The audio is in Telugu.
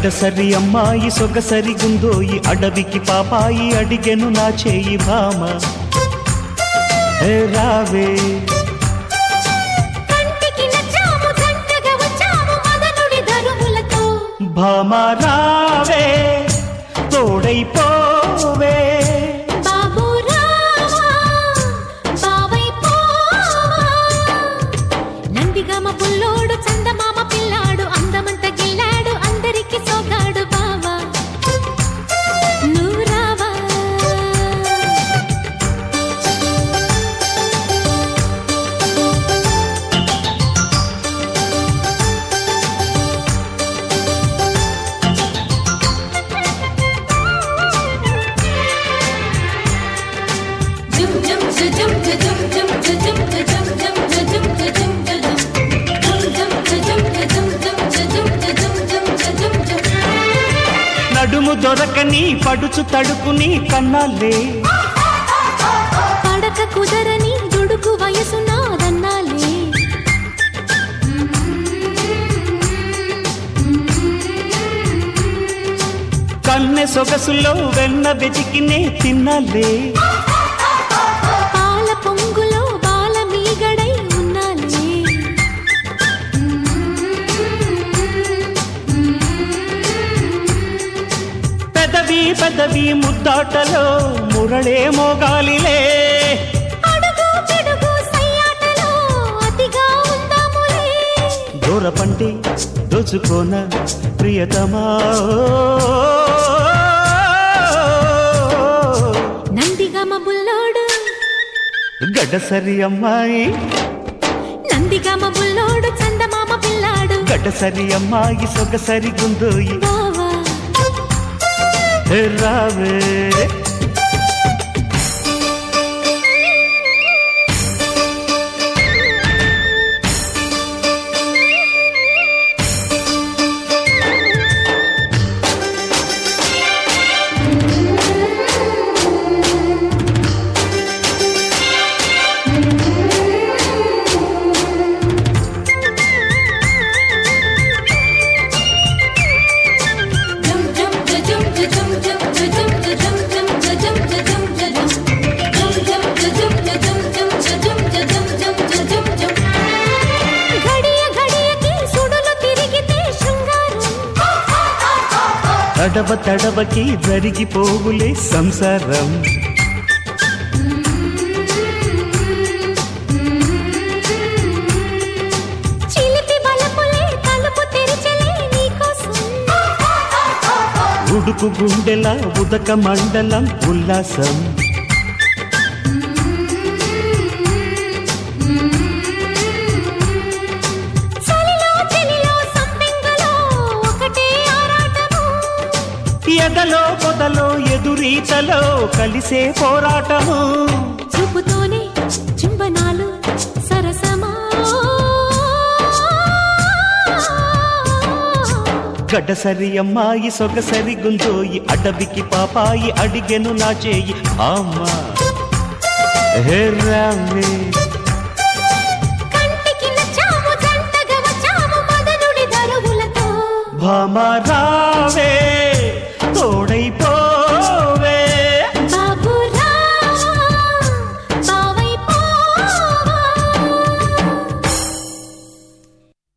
గడ్డసరి అమ్మాయి సొగసరి గుందోయి అడవికి పాపాయి అడిగెను నా చేయి భామ ఏ రావే కంటికి నచ్చాము జంటగా వచ్చాము మదనుడి ధరువులతో భామ రావే తోడైపోవే బాబు రావా బావై పోవా నందిగామ పుల్లోడు చందమామ పిల్లాడు అందమంత గిల్లాడు అందరికి సోగాడు బావా నువ్వు రావా జుమ్ జుమ్ జుమ్ జుమ్ జుమ్ జుమ్ జుమ్ జుమ్ జుమ్ జుమ్ జుమ్ జుమ్ జుమ్ నడుము దొరకని పడుచు తడుకుని కన్నాలే పడక కుదరని దుడుకు వయసు నాదన్నాలే కన్నె సొగసులో వెన్న వెతికినే తిన్నాలే పాల పొంగులో బాల మీగడై ఉన్నాలే పెదవి పెదవి ముద్దాటలో మురళే మోగాలిలే అడుగు పిడుగు సయ్యాటలో అతిగా ఉందాములే దూరపంటి దోచుకోన ప్రియతమా నందిగమ బుల్లోడు గడ్డసరి అమ్మాయి నందిగమ బుల్లోడు చందమామ పిల్లాడు గడ్డసరి అమ్మాయి సొగసరి గుందోయి బావా ఏ రావే ఘడియ ఘడియకి సుడులు తిరిగితే శృంగారం తడవ తడవకి జరిగిపోవులే సంసారం చిలిపి బలపులే తలుపు తెరిచలే నీకోసం ఉడుకు గుండెల ఉదక మండలం ఉల్లాసం చలిలో చెలిలో సంపెంగలో ఒకటే ఆరాటము ఎదలో పొదలో ఎదురీతలో కలిసే పోరాటము చూపుతోనే చుంబనాలు సరసమా గడ్డసరి అమ్మాయి సొగసరి గుందోయి అడవికి పాపాయి అడిగెను నా చేయి అమ్మా హే రామే